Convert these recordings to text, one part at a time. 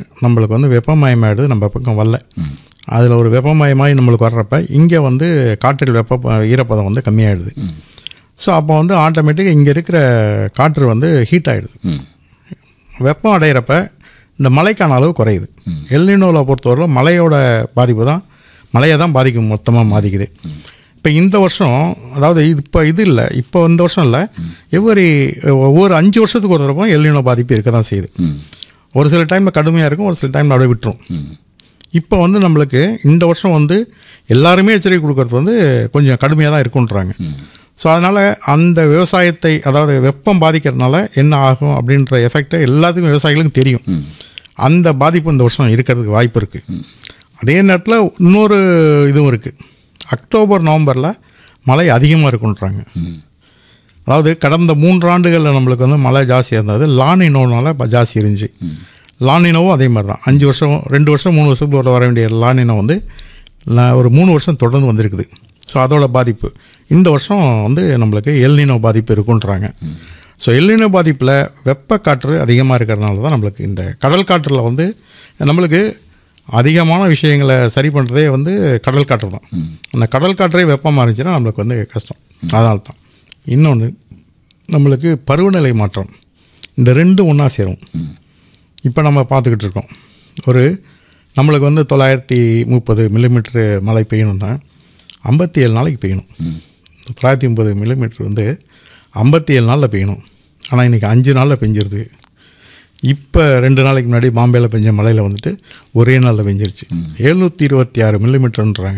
நம்மளுக்கு வந்து வெப்பமயமாயிடுது நம்ம பக்கம் வரல அதில் ஒரு வெப்பமயமாகி நம்மளுக்கு வர்றப்ப இங்கே வந்து காற்றில் வெப்ப ஈரப்பதம் வந்து கம்மியாயிடுது ஸோ அப்போ வந்து ஆட்டோமேட்டிக்காக இங்கே இருக்கிற காற்று வந்து ஹீட் ஆகிடுது ம் வெப்பம் அடையிறப்ப இந்த மழைக்கான அளவு குறையுது எல்லினோவில் பொறுத்தவரை மழையோட பாதிப்பு தான் மழையை தான் பாதிக்கும் மொத்தமாக பாதிக்குது இப்போ இந்த வருஷம் அதாவது இது இப்போ இது இல்லை இப்போ இந்த வருஷம் இல்லை எவ்வரி ஒவ்வொரு அஞ்சு வருஷத்துக்கு ஒரு தடவை எல்லினோ பாதிப்பு இருக்க தான் செய்யுது ம் ஒரு சில டைமில் கடுமையாக இருக்கும் ஒரு சில டைமில் அப்படியே விட்டுரும் ம் இப்போ வந்து நம்மளுக்கு இந்த வருஷம் வந்து எல்லாருமே எச்சரிக்கை கொடுக்கறது வந்து கொஞ்சம் கடுமையாக தான் இருக்குன்றாங்க ஸோ அதனால் அந்த விவசாயத்தை அதாவது வெப்பம் பாதிக்கிறதுனால என்ன ஆகும் அப்படின்ற எஃபெக்டை எல்லாத்துக்கும் விவசாயிகளுக்கும் தெரியும் அந்த பாதிப்பு இந்த வருஷம் இருக்கிறதுக்கு வாய்ப்பு இருக்குது அதே நேரத்தில் இன்னொரு இதுவும் இருக்குது அக்டோபர் நவம்பரில் மழை அதிகமாக இருக்குன்றாங்க அதாவது கடந்த மூன்று ஆண்டுகளில் நம்மளுக்கு வந்து மழை ஜாஸ்தியாக இருந்தது லானினோனால இப்போ ஜாஸ்தி இருந்துச்சு லானினோவும் அதே மாதிரி தான் அஞ்சு வருஷம் ரெண்டு வருஷம் மூணு வருஷத்துக்கு ஒரு வர வேண்டிய லானினோ வந்து ல- ஒரு மூணு வருஷம் தொடர்ந்து வந்திருக்குது ஸோ அதோட பாதிப்பு இந்த வருஷம் வந்து நம்மளுக்கு எல்னினோ பாதிப்பு இருக்குன்றாங்க ஸோ எல்னினோ பாதிப்பில் வெப்ப காற்று அதிகமாக இருக்கிறதுனால தான் நம்மளுக்கு இந்த கடல் காற்றில் வந்து நம்மளுக்கு அதிகமான விஷயங்களை சரி பண்ணுறதே வந்து கடல் காற்று தான் அந்த கடல் காற்றே வெப்பமாக இருந்துச்சுன்னா நம்மளுக்கு வந்து கஷ்டம் அதனால தான் இன்னொன்று நம்மளுக்கு பருவநிலை மாற்றம் இந்த ரெண்டும் ஒன்றா சேரும் இப்போ நம்ம பார்த்துக்கிட்டு இருக்கோம் ஒரு நம்மளுக்கு வந்து தொள்ளாயிரத்தி முப்பது மில்லிமீட்ரு மழை பெய்யணும்னா ஐம்பத்தி ஏழு நாளைக்கு பெய்யணும் தொள்ளாயிரத்தி முப்பது மில்லிமீட்ரு வந்து ஐம்பத்தி ஏழு நாளில் பெய்யணும் ஆனால் இன்றைக்கி அஞ்சு நாளில் பெஞ்சிருது இப்போ ரெண்டு நாளைக்கு முன்னாடி பாம்பேயில் பெஞ்ச மழையில் வந்துட்டு ஒரே நாளில் பெஞ்சிருச்சு எழுநூற்றி இருபத்தி ஆறு மில்லிமீட்டர்ன்றாங்க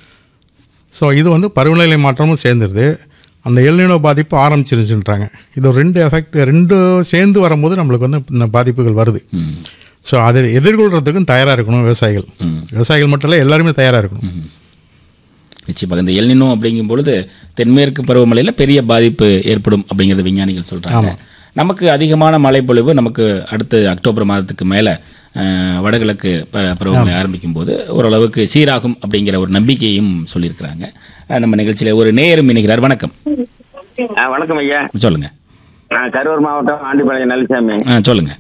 ஸோ இது வந்து பருவநிலை மாற்றமும் சேர்ந்துருது அந்த எல்னினோ பாதிப்பு ஆரம்பிச்சிருச்சுன்றாங்க இது ஒரு ரெண்டு எஃபெக்ட் ரெண்டும் சேர்ந்து வரும்போது நம்மளுக்கு வந்து இந்த பாதிப்புகள் வருது ஸோ அதை எதிர்கொள்கிறதுக்கும் தயாராக இருக்கணும் விவசாயிகள் விவசாயிகள் மட்டும் இல்லை எல்லாருமே தயாராக இருக்கணும் நிச்சயமாக இந்த எல்னினோ அப்படிங்கும் பொழுது தென்மேற்கு பருவமழையில் பெரிய பாதிப்பு ஏற்படும் அப்படிங்கிறது விஞ்ஞானிகள் சொல்றாங்க நமக்கு அதிகமான மழைப்பொழிவு நமக்கு அடுத்து அக்டோபர் மாதத்துக்கு மேலே வடகிழக்கு ப- பருவமழை ஆரம்பிக்கும் போது ஓரளவுக்கு சீராகும் அப்படிங்கிற ஒரு நம்பிக்கையும் சொல்லியிருக்கிறாங்க அஹ், நம்ம நிகழ்ச்சியில் ஒரு நேயரும் இணைகிறார் வணக்கம் ஆ, வணக்கம் ஐயா சொல்லுங்க நான் கரூர் மாவட்டம் ஆண்டிப்பாளையம் நல்லசாமி ஆ சொல்லுங்க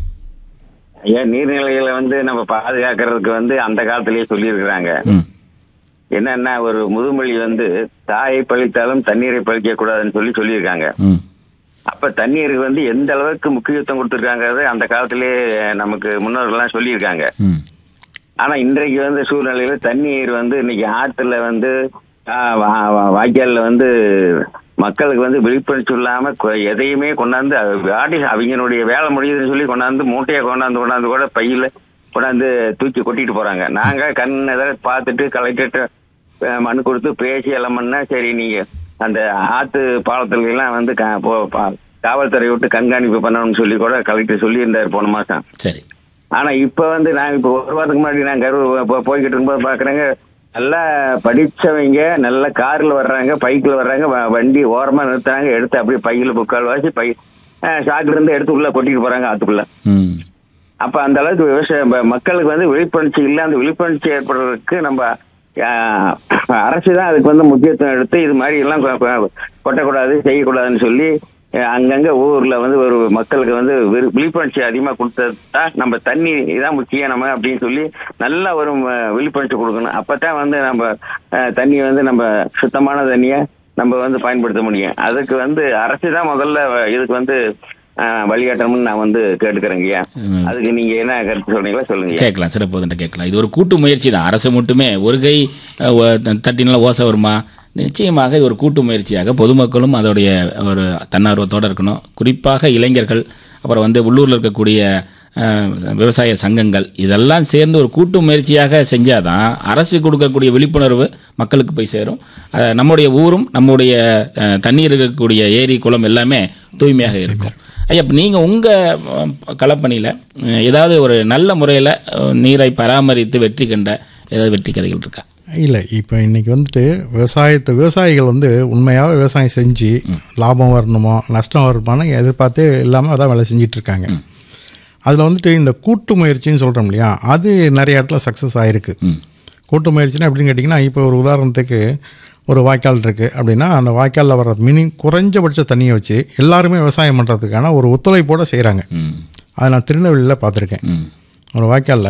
ஐயா நீர்நிலைகளை வந்து நம்ம பாதுகாக்கிறதுக்கு வந்து அந்த காலத்திலேயே சொல்லியிருக்கிறாங்க ம் என்னன்னா ஒரு முதுமொழி வந்து தாயை பழித்தாலும் தண்ணீரை பழிக்க கூடாதுன்னு சொல்லி சொல்லியிருக்காங்க ம் அப்ப தண்ணீருக்கு வந்து எந்த அளவுக்கு முக்கியத்துவம் கொடுத்துருக்காங்கிறது அந்த காலத்திலேயே நமக்கு முன்னோர்கள்லாம் சொல்லியிருக்காங்க ம் ஆனா இன்றைக்கு வந்து சூழ்நிலையில தண்ணீர் வந்து இன்னைக்கு ஆத்துல வந்து ஆ, வா- வா- வாய்க்கால்ல வந்து மக்களுக்கு வந்து விழிப்புணர்ச்சி இல்லாம கொ- எதையுமே கொண்டாந்து அது வாடி அவங்களுடைய வேலை முடியுதுன்னு சொல்லி கொண்டாந்து மூட்டையை கொண்டாந்து கொண்டாந்து கூட பையில கொண்டாந்து தூக்கி கொட்டிட்டு போறாங்க நாங்க கண் எதிர பார்த்துட்டு கலெக்டர்கிட்ட அஹ், மனு கொடுத்து பேசி எல்லாம் பண்ணா சரி நீங்க அந்த ஆத்து பாலத்துல எல்லாம் வந்து க- போ- பா- காவல்துறை விட்டு கண்காணிப்பு பண்ணணும்னு சொல்லி கூட கலெக்டர் சொல்லியிருந்தார் போன மாசம் சரி ஆனா இப்ப வந்து நாங்க இப்ப ஒரு வாரத்துக்கு முன்னாடி நான் கரூர் போ- போய்கிட்டு இருக்கும்போது பாக்குறேங்க நல்லா படிச்சவங்க நல்ல கார்ல வர்றாங்க பைக்ல வர்றாங்க வ- வண்டி ஓரமா நிறுத்துறாங்க எடுத்து அப்படியே பையில முக்கால் வாசி பை சாக்குல இருந்து எடுத்து உள்ள கொட்டிட்டு போறாங்க ஆத்துக்குள்ள ம் அப்ப அந்த அளவுக்கு விவசாயம் ப- மக்களுக்கு வந்து விழிப்புணர்ச்சி இல்ல அந்த விழிப்புணர்ச்சி ஏற்படுறதுக்கு நம்ம ஆஹ், அரசு தான் அதுக்கு வந்து முக்கியத்துவம் எடுத்து இது மாதிரி எல்லாம் கொ- கொ- கொட்டக்கூடாது செய்யக்கூடாதுன்னு சொல்லி அஹ், அங்கங்க ஊர்ல வந்து ஒரு மக்களுக்கு வந்து விரு- விழிப்புணர்ச்சி அதிகமா கொடுத்தது தான் நம்ம தண்ணி இதான் முக்கியம் நம்ம அப்படின்னு சொல்லி நல்ல ஒரு ம- விழிப்புணர்ச்சி கொடுக்கணும் அப்பதான் வந்து நம்ம அஹ், தண்ணியை வந்து நம்ம சுத்தமான தண்ணியை நம்ம வந்து பயன்படுத்த முடியும் அதுக்கு வந்து அரசு தான் முதல்ல இதுக்கு வந்து ஆஹ், வழிகாட்டணும்னு நான் வந்து கேட்டுக்கிறேங்கய்யா ம். அதுக்கு நீங்க என்ன கருத்து சொல்றீங்களா சொல்லுங்க கேட்கலாம் சிறப்பு வந்துட்டு கேட்கலாம் இது ஒரு கூட்டு முயற்சி தான் அரசு மட்டுமே ஒரு கை அஹ், ஒ- தட்டினால ஓசை வருமா நிச்சயமாக இது ஒரு கூட்டு முயற்சியாக பொதுமக்களும் அதோடைய ஒரு தன்னார்வத்தோடு இருக்கணும் குறிப்பாக இளைஞர்கள் அப்புறம் வந்து உள்ளூரில் இருக்கக்கூடிய அஹ், விவசாய சங்கங்கள் இதெல்லாம் சேர்ந்து ஒரு கூட்டு முயற்சியாக செஞ்சாதான் அரசு கொடுக்கக்கூடிய விழிப்புணர்வு மக்களுக்கு போய் சேரும் அஹ், நம்முடைய ஊரும் நம்முடைய அஹ், தண்ணீர் இருக்கக்கூடிய ஏரி குளம் எல்லாமே தூய்மையாக இருக்கும் ஐயா இப்போ நீங்கள் உங்கள் களப்பணியில் ஏதாவது ஒரு நல்ல முறையில் நீரை பராமரித்து வெற்றி கண்ட ஏதாவது வெற்றி கதைகள் இருக்கா இல்லை இப்போ இன்னைக்கு வந்துட்டு விவசாயத்தை விவசாயிகள் வந்து உண்மையாக விவசாயம் செஞ்சு லாபம் வரணுமா நஷ்டம் வருமானு எதிர்பார்த்தே இல்லாமல் அதான் வேலை செஞ்சிட்டு இருக்காங்க அதில் வந்துட்டு இந்த கூட்டு முயற்சின்னு சொல்கிறோம் இல்லையா அது நிறைய இடத்துல சக்ஸஸ் ஆகிருக்கு கூட்டு முயற்சினா எப்படின்னு கேட்டிங்கன்னா இப்போ ஒரு உதாரணத்துக்கு ஒரு வாய்க்கால் இருக்குது அப்படின்னா அந்த வாய்க்காலில் வர்ற மினி குறைஞ்சபட்ச தண்ணியை வச்சு எல்லாருமே விவசாயம் பண்ணுறதுக்கான ஒரு ஒத்துழைப்போடு செய்கிறாங்க ம் அதை நான் திருநெல்வேலியில் பார்த்துருக்கேன் ம் ஒரு வாய்க்காலில்